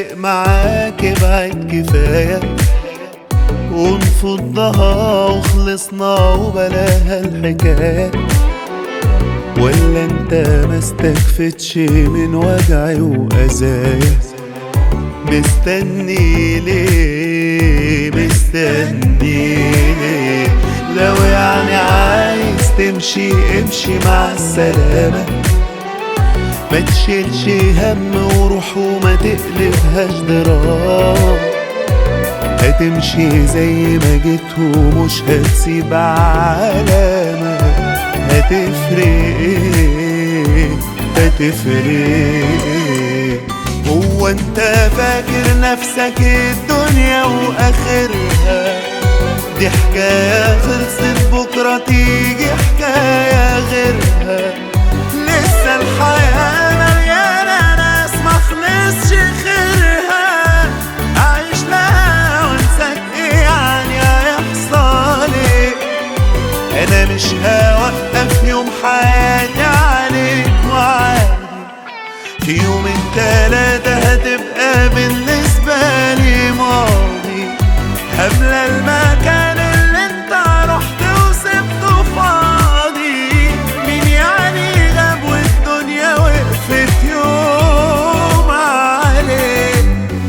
فارق معاك ابعد كفاية ونفضها وخلصنا وبلاها الحكاية ولا انت ما استكفتش من وجعي وأذايا مستني ليه مستني ليه لو يعني عايز تمشي امشي مع السلامة ما تشيلش هم وروح وما تقلبهاش ضرام هتمشي زي ما جيت ومش هتسيب علامة هتفرق ايه هتفرق ايه هو انت فاكر نفسك الدنيا واخرها دي حكاية خلصت بكرة تيجي حكاية غيرها لسه الحياة مليانة ناس مخلصش خيرها أعيش لها وانساك ايه يعني هيحصل ايه أنا مش هوقف يوم حياتي عليك وعادي في يومين تلاتة هتبقى بالنسبة لي ماضي هملى المكان اللي انت رحت وسبته فاضي مين يعني غاب والدنيا وقفت يوم عليك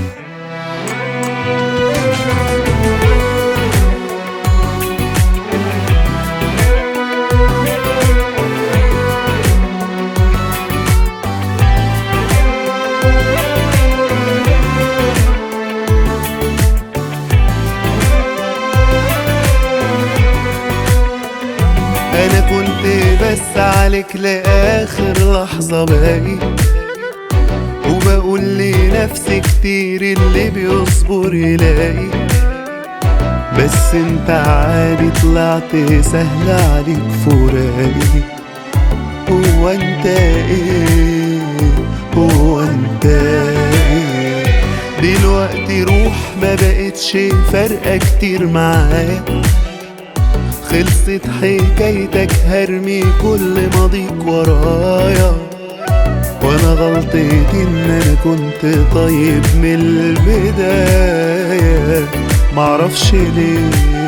انا كنت بس عليك لاخر لحظة باقي وبقول لنفسي كتير اللي بيصبر يلاقي بس انت عادي طلعت سهل عليك فراقي هو انت ايه هو انت ايه دلوقتي روح ما بقتش فارقة كتير معاك خلصت حكايتك هرمي كل ماضيك ورايا وانا غلطتي ان انا كنت طيب من البداية معرفش ليه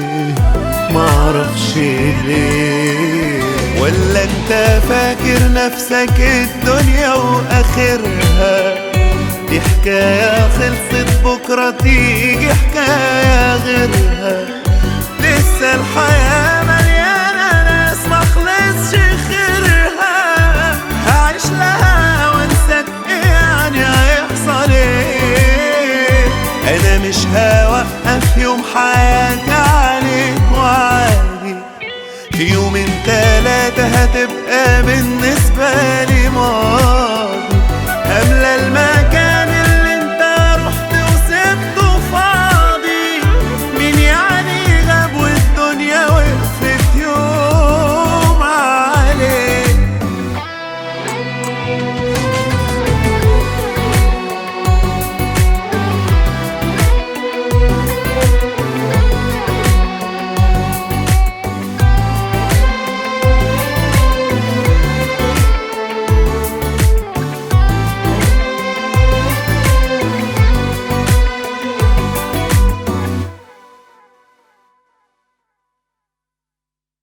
معرفش ليه ولا انت فاكر نفسك الدنيا واخرها دي حكاية خلصت بكرة تيجي حكاية غيرها لسه الحياة مليانة ناس مخلصش خيرها هعيش لها وانساك ايه يعني هيحصل ايه انا مش هوقف يوم حياتي عليك وعادي في يومين تلاتة هتبقى بالنسبة لي ماضي